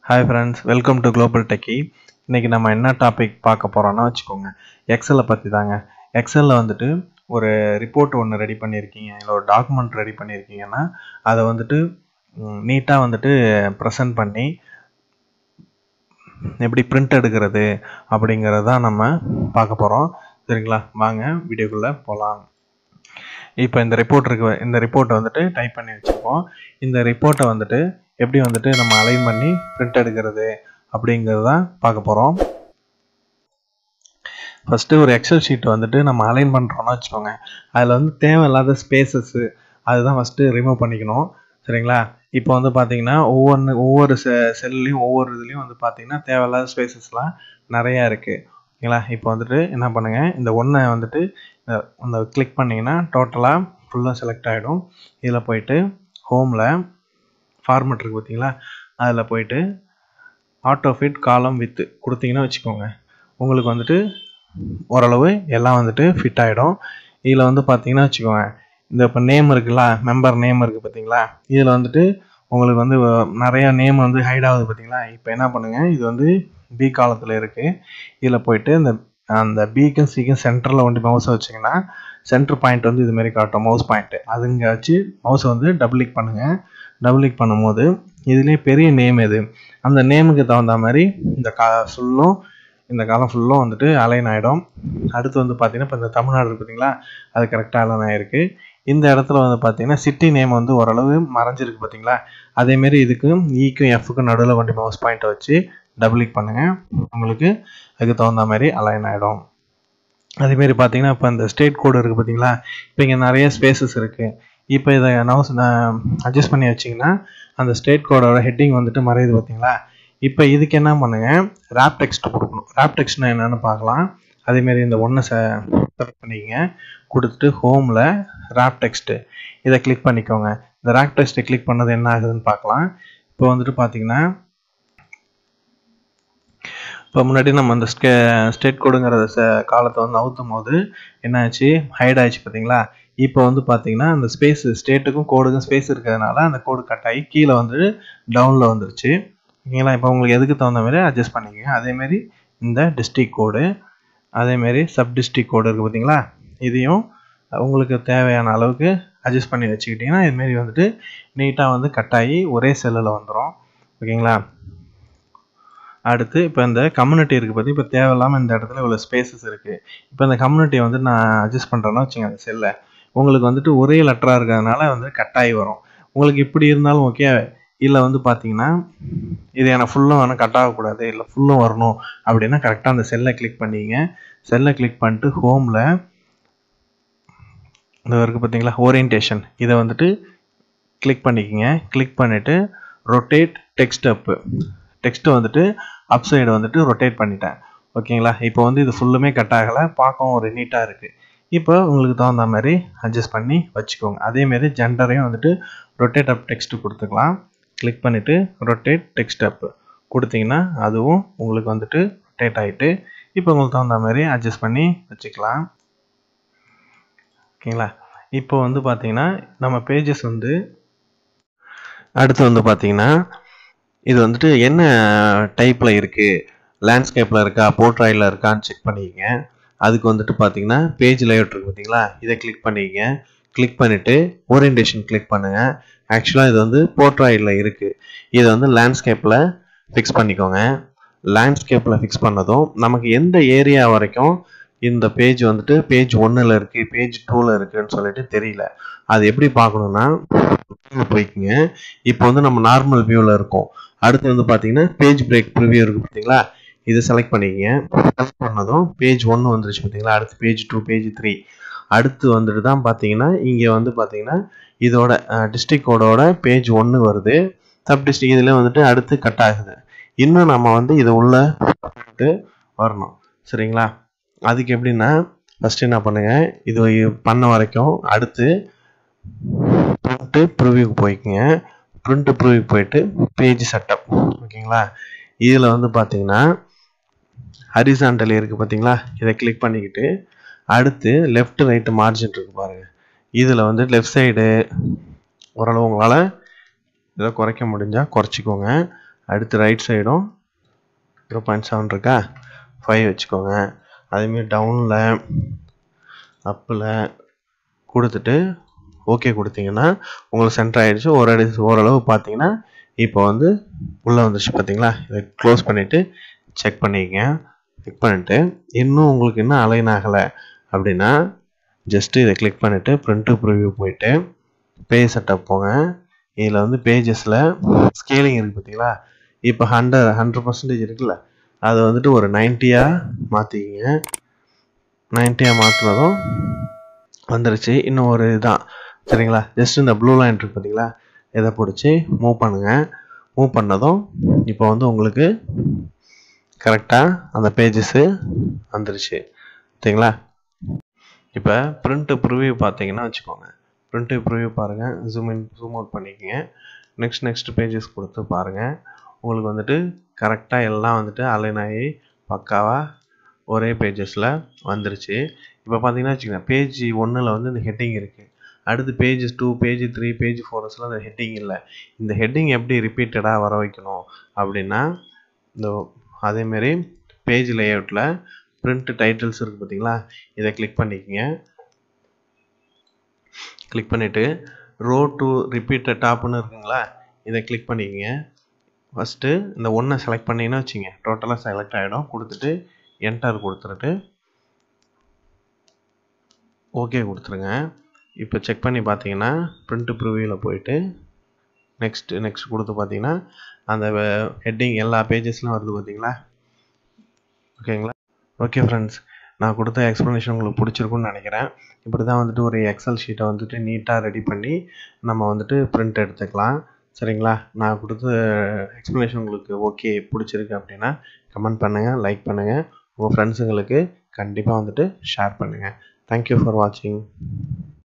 hi friends welcome to Global Techie இன்றைக்கி நம்ம என்ன டாபிக் பார்க்க போகிறோன்னா வச்சுக்கோங்க எக்ஸலை பற்றி தாங்க எக்ஸலில் வந்துட்டு ஒரு ரிப்போர்ட் ஒன்று ரெடி பண்ணியிருக்கீங்க இல்லை ஒரு டாக்குமெண்ட் ரெடி பண்ணியிருக்கீங்கன்னா அதை வந்துட்டு நீட்டாக வந்துட்டு ப்ரெசன்ட் பண்ணி எப்படி பிரிண்ட் எடுக்கிறது அப்படிங்கிறது தான் நம்ம பார்க்க போகிறோம் சரிங்களா வாங்க வீடியோக்குள்ளே போகலாம் இப்போ இந்த ரிப்போர்ட் இருக்கு இந்த ரிப்போர்ட்டை வந்துட்டு டைப் பண்ணி வச்சுருக்கோம் இந்த ரிப்போர்ட்டை வந்துட்டு எப்படி வந்துட்டு நம்ம அலைன் பண்ணி பிரிண்ட் எடுக்கிறது அப்படிங்கிறது தான் பார்க்க போகிறோம் ஃபஸ்ட்டு ஒரு எக்ஸல் ஷீட் வந்துட்டு நம்ம அலைன் பண்ணுறோம்னா வச்சுக்கோங்க அதில் வந்து தேவையில்லாத ஸ்பேசஸ்ஸு அதுதான் ஃபஸ்ட்டு ரிமூவ் பண்ணிக்கணும் சரிங்களா இப்போ வந்து பார்த்தீங்கன்னா ஒவ்வொன்று ஒவ்வொரு செ செல்லையும் ஒவ்வொரு இதுலேயும் வந்து பார்த்தீங்கன்னா தேவையில்லாத ஸ்பேசஸ்லாம் நிறையா இருக்குது ஓகேங்களா இப்போ வந்துட்டு என்ன பண்ணுங்கள் இந்த ஒன்றை வந்துட்டு இந்த கிளிக் பண்ணிங்கன்னா டோட்டலாக ஃபுல்லாக செலக்ட் ஆகிடும் இதில் போயிட்டு ஹோமில் ஃபார்மெட் இருக்குது பார்த்தீங்களா அதில் போயிட்டு ஆட்டோ ஃபிட் காலம் வித்து கொடுத்தீங்கன்னா வச்சுக்கோங்க உங்களுக்கு வந்துட்டு ஓரளவு எல்லாம் வந்துட்டு ஃபிட் ஆகிடும் இதில் வந்து பார்த்தீங்கன்னா வச்சுக்கோங்க இந்த இப்போ நேம் இருக்குல்ல மெம்பர் நேம் இருக்குது பார்த்தீங்களா இதில் வந்துட்டு உங்களுக்கு வந்து நிறையா நேம் வந்து ஹைட் ஆகுது பார்த்தீங்களா இப்போ என்ன பண்ணுங்கள் இது வந்து பி காலத்தில் இருக்குது இதில் போயிட்டு இந்த அந்த பிக்கும் சிக்கும் சென்டரில் வந்து மவுஸை வச்சிங்கன்னா சென்டர் பாயிண்ட் வந்து இதுமாரி காட்டும் மவுஸ் பாயிண்ட்டு அதுங்க வச்சு மவுஸை வந்து டபுள் கிளிக் பண்ணுங்கள் டபுள் கிளிக் பண்ணும்போது இதுலேயே பெரிய நேம் எது அந்த நேமுக்கு தகுந்த மாதிரி இந்த கா ஃபுல்லும் இந்த காலம் ஃபுல்லும் வந்துட்டு அலைன் ஆகிடும் அடுத்து வந்து பார்த்தீங்கன்னா இப்போ இந்த தமிழ்நாடு இருக்கு பார்த்தீங்களா அது கரெக்டாக அலைன் ஆகிருக்கு இந்த இடத்துல வந்து பார்த்தீங்கன்னா சிட்டி நேம் வந்து ஓரளவு மறைஞ்சிருக்கு பார்த்தீங்களா அதேமாரி இதுக்கும் ஈக்கும் எஃப்க்கும் நடுவில் கொண்டு மவுஸ் பாயிண்ட்டை வச்சு டபுள் கிளிக் பண்ணுங்கள் உங்களுக்கு அதுக்கு தகுந்த மாதிரி அலைன் ஆகிடும் அதேமாரி பார்த்தீங்கன்னா இப்போ இந்த ஸ்டேட் கோடு இருக்குது பார்த்தீங்களா இப்போ இங்கே நிறைய ஸ்பேசஸ் இருக்குது இப்போ இதை நவுஸ் அட்ஜஸ்ட் பண்ணி வச்சிங்கன்னா அந்த ஸ்டேட் கோடோட ஹெட்டிங் வந்துட்டு மறையுது பார்த்தீங்களா இப்போ இதுக்கு என்ன பண்ணுங்கள் ரேப் டெக்ஸ்ட் கொடுக்கணும் ரேப் டெக்ஸ்ட்னா என்னென்னு பார்க்கலாம் அதேமாரி இந்த ஒன்றை செலக்ட் பண்ணிக்கங்க கொடுத்துட்டு ஹோமில் ரேப் டெக்ஸ்ட்டு இதை கிளிக் பண்ணிக்கோங்க இந்த ரேப் டெக்ஸ்ட்டை கிளிக் பண்ணது என்ன ஆகுதுன்னு பார்க்கலாம் இப்போ வந்துட்டு பார்த்தீங்கன்னா இப்போ முன்னாடி நம்ம அந்த ஸ்டே ஸ்டேட் கோடுங்கிற காலத்தை வந்து நவுத்தும் போது என்னாச்சு ஹைட் ஆயிடுச்சு பார்த்தீங்களா இப்போ வந்து பார்த்தீங்கன்னா அந்த ஸ்பேஸ் ஸ்டேட்டுக்கும் கோடுக்கும் ஸ்பேஸ் இருக்கிறதுனால அந்த கோடு கட் ஆகி கீழே வந்து டவுனில் வந்துருச்சு ஓகேங்களா இப்போ உங்களுக்கு எதுக்கு தகுந்த மாதிரி அட்ஜஸ்ட் பண்ணிக்கங்க அதேமாரி இந்த டிஸ்ட்ரிக் கோடு அதேமாரி சப் டிஸ்ட்ரிக் கோடு இருக்குது பார்த்தீங்களா இதையும் உங்களுக்கு தேவையான அளவுக்கு அட்ஜஸ்ட் பண்ணி வச்சுக்கிட்டிங்கன்னா இதுமாரி வந்துட்டு நீட்டாக வந்து கட் ஆகி ஒரே செல்லில் வந்துடும் ஓகேங்களா அடுத்து இப்போ இந்த கம்யூனிட்டி இருக்குது பற்றி இப்போ தேவையில்லாமல் இந்த இடத்துல இவ்வளோ ஸ்பேசஸ் இருக்குது இப்போ இந்த கம்யூனிட்டியை வந்து நான் அட்ஜஸ்ட் பண்ணுறேன்னா வச்சுங்க அந்த செல்லை உங்களுக்கு வந்துட்டு ஒரே லெட்டராக இருக்கிறதுனால வந்து கட் ஆகி வரும் உங்களுக்கு இப்படி இருந்தாலும் ஓகே இல்லை வந்து பார்த்தீங்கன்னா இது எனக்கு ஃபுல்லும் வேணும் கட் ஆகக்கூடாது இல்லை ஃபுல்லும் வரணும் அப்படின்னா கரெக்டாக அந்த செல்லை கிளிக் பண்ணிங்க செல்லை கிளிக் பண்ணிட்டு ஹோமில் இந்த இருக்குது பார்த்தீங்களா ஓரியன்டேஷன் இதை வந்துட்டு கிளிக் பண்ணிக்கோங்க கிளிக் பண்ணிவிட்டு ரொட்டேட் டெக்ஸ்ட் அப்பு டெக்ஸ்ட்டு வந்துட்டு அப் சைடு வந்துட்டு ரொட்டேட் பண்ணிட்டேன் ஓகேங்களா இப்போ வந்து இது ஃபுல்லுமே கட் ஆகலை பார்க்கவும் ஒரு நீட்டாக இருக்குது இப்போ உங்களுக்கு தகுந்த மாதிரி அட்ஜஸ்ட் பண்ணி வச்சுக்கோங்க அதேமாரி ஜெண்டரையும் வந்துட்டு ரொட்டேட் அப் டெக்ஸ்ட்டு கொடுத்துக்கலாம் கிளிக் பண்ணிவிட்டு ரொட்டேட் டெக்ஸ்ட் அப் கொடுத்தீங்கன்னா அதுவும் உங்களுக்கு வந்துட்டு ரொட்டேட் ஆகிட்டு இப்போ உங்களுக்கு தகுந்த மாதிரி அட்ஜஸ்ட் பண்ணி வச்சுக்கலாம் ஓகேங்களா இப்போ வந்து பார்த்தீங்கன்னா நம்ம பேஜஸ் வந்து அடுத்து வந்து பார்த்தீங்கன்னா இது வந்துட்டு என்ன டைப்பில் இருக்குது லேண்ட்ஸ்கேப்பில் இருக்கா போர்ட்ராயில் இருக்கான்னு செக் பண்ணிக்கங்க அதுக்கு வந்துட்டு பார்த்தீங்கன்னா பேஜ் லேஅவுட் இருக்குது பார்த்தீங்களா இதை கிளிக் பண்ணிக்கங்க கிளிக் பண்ணிவிட்டு ஓரியன்டேஷன் கிளிக் பண்ணுங்கள் ஆக்சுவலாக இது வந்து போர்ட்ராயில் இருக்குது இதை வந்து லேண்ட்ஸ்கேப்பில் ஃபிக்ஸ் பண்ணிக்கோங்க லேண்ட்ஸ்கேப்பில் ஃபிக்ஸ் பண்ணதும் நமக்கு எந்த ஏரியா வரைக்கும் இந்த பேஜ் வந்துட்டு பேஜ் ஒன்றில் இருக்குது பேஜ் டூவில் இருக்குதுன்னு சொல்லிட்டு தெரியல அது எப்படி பார்க்கணுன்னா போய்க்குங்க இப்போ வந்து நம்ம நார்மல் வியூவில் இருக்கோம் அடுத்து வந்து பார்த்தீங்கன்னா பேஜ் பிரேக் ப்ரிவியூ இருக்குது பார்த்தீங்களா இதை செலக்ட் பண்ணிக்கங்க செலக்ட் பண்ணதும் பேஜ் ஒன்று வந்துருச்சு பார்த்தீங்களா அடுத்து பேஜ் டூ பேஜ் த்ரீ அடுத்து வந்துட்டு தான் பார்த்தீங்கன்னா இங்கே வந்து பார்த்தீங்கன்னா இதோட டிஸ்ட்ரிக் கோடோட பேஜ் ஒன்று வருது சப் டிஸ்ட்ரிக் இதில் வந்துட்டு அடுத்து கட் ஆகுது இன்னும் நம்ம வந்து இது உள்ள வரணும் சரிங்களா அதுக்கு எப்படின்னா ஃபஸ்ட்டு என்ன பண்ணுங்கள் இது பண்ண வரைக்கும் அடுத்து ப்ரிண்ட்டு ப்ரிவியூக்கு போய்க்குங்க ப்ரிண்ட்டு ப்ரிவியூ போயிட்டு பேஜ் செட்டப் ஓகேங்களா இதில் வந்து பார்த்தீங்கன்னா ஹரிசாண்டல் இருக்குது பார்த்தீங்களா இதை கிளிக் பண்ணிக்கிட்டு அடுத்து லெஃப்ட் ரைட்டு மார்ஜின் இருக்குது பாருங்கள் இதில் வந்து லெஃப்ட் சைடு ஓரளவு உங்களால் இதை குறைக்க முடிஞ்சால் குறைச்சிக்கோங்க அடுத்து ரைட் சைடும் ஜீரோ பாயிண்ட் செவன் இருக்கா ஃபைவ் வச்சுக்கோங்க அதேமாரி டவுனில் அப்பில் கொடுத்துட்டு ஓகே கொடுத்தீங்கன்னா உங்களுக்கு சென்டர் ஆகிடுச்சு ஒரு அடி ஓரளவு பார்த்தீங்கன்னா இப்போ வந்து உள்ளே வந்துருச்சு பார்த்தீங்களா இதை க்ளோஸ் பண்ணிவிட்டு செக் பண்ணிக்கங்க செக் பண்ணிவிட்டு இன்னும் உங்களுக்கு இன்னும் அலைன் ஆகலை அப்படின்னா ஜஸ்ட்டு இதை கிளிக் பண்ணிவிட்டு ப்ரிண்ட்டு ப்ரிவ்யூ போயிட்டு பேஜ் செட்டப் போங்க இதில் வந்து பேஜஸில் ஸ்கேலிங் இருக்குது பார்த்தீங்களா இப்போ ஹண்ட்ரட் ஹண்ட்ரட் பர்சன்டேஜ் இருக்குல்ல அதை வந்துட்டு ஒரு நைன்ட்டியாக மாற்றிக்கிங்க நைன்ட்டியாக மாற்றினதும் வந்துருச்சு இன்னும் ஒரு இதுதான் சரிங்களா ஜஸ்ட் இந்த ப்ளூ லைன் இருக்குது பார்த்தீங்களா இதை பிடிச்சி மூவ் பண்ணுங்கள் மூவ் பண்ணதும் இப்போ வந்து உங்களுக்கு கரெக்டாக அந்த பேஜஸ்ஸு வந்துருச்சு சரிங்களா இப்போ பிரிண்ட்டு ப்ரிவ்யூ பார்த்தீங்கன்னா வச்சுக்கோங்க பிரிண்ட்டு ப்ரிவ்யூ பாருங்கள் ஜூம் இன் ஜூம் அவுட் பண்ணிக்கோங்க நெக்ஸ்ட் நெக்ஸ்ட் பேஜஸ் கொடுத்து பாருங்கள் உங்களுக்கு வந்துட்டு கரெக்டாக எல்லாம் வந்துட்டு அலைன் ஆகி பக்காவாக ஒரே பேஜஸில் வந்துருச்சு இப்போ பார்த்தீங்கன்னா வச்சுக்கோங்க பேஜ் ஒன்றில் வந்து இந்த ஹெட்டிங் இருக்குது அடுத்து pages two page three page ஃபோர்ஸில் அந்த ஹெட்டிங் இல்லை இந்த ஹெட்டிங் எப்படி ரிப்பீட்டடாக வர வைக்கணும் அப்படின்னா இந்த அதேமாரி பேஜ் லேஅவுட்டில் பிரிண்ட் டைட்டில்ஸ் இருக்குது பார்த்தீங்களா இதை கிளிக் பண்ணிக்கோங்க கிளிக் பண்ணிவிட்டு ரோ டு ரிப்பீட்டட் டாப்னு இருக்குங்களா இதை கிளிக் பண்ணிக்கோங்க ஃபஸ்ட்டு இந்த ஒன்றை செலக்ட் பண்ணிங்கன்னா வச்சுங்க டோட்டலாக செலக்ட் ஆகிடும் கொடுத்துட்டு என்டர் கொடுத்துட்டு ஓகே கொடுத்துருங்க இப்போ செக் பண்ணி பார்த்தீங்கன்னா ப்ரிண்ட்டு ப்ரிவியூவில் போயிட்டு நெக்ஸ்ட்டு நெக்ஸ்ட் கொடுத்து பார்த்தீங்கன்னா அந்த ஹெட்டிங் எல்லா பேஜஸ்லையும் வருது பார்த்தீங்களா ஓகேங்களா ஓகே ஃப்ரெண்ட்ஸ் நான் கொடுத்த எக்ஸ்ப்ளனேஷன் உங்களுக்கு பிடிச்சிருக்குன்னு நினைக்கிறேன் இப்படி தான் வந்துட்டு ஒரு எக்ஸல் ஷீட்டை வந்துட்டு நீட்டாக ரெடி பண்ணி நம்ம வந்துட்டு பிரிண்ட் எடுத்துக்கலாம் சரிங்களா நான் கொடுத்த எக்ஸ்ப்ளனேஷன் உங்களுக்கு ஓகே பிடிச்சிருக்கு அப்படின்னா கமெண்ட் பண்ணுங்கள் லைக் பண்ணுங்கள் உங்கள் ஃப்ரெண்ட்ஸுங்களுக்கு கண்டிப்பாக வந்துட்டு ஷேர் பண்ணுங்கள் தேங்க்யூ ஃபார் வாட்சிங்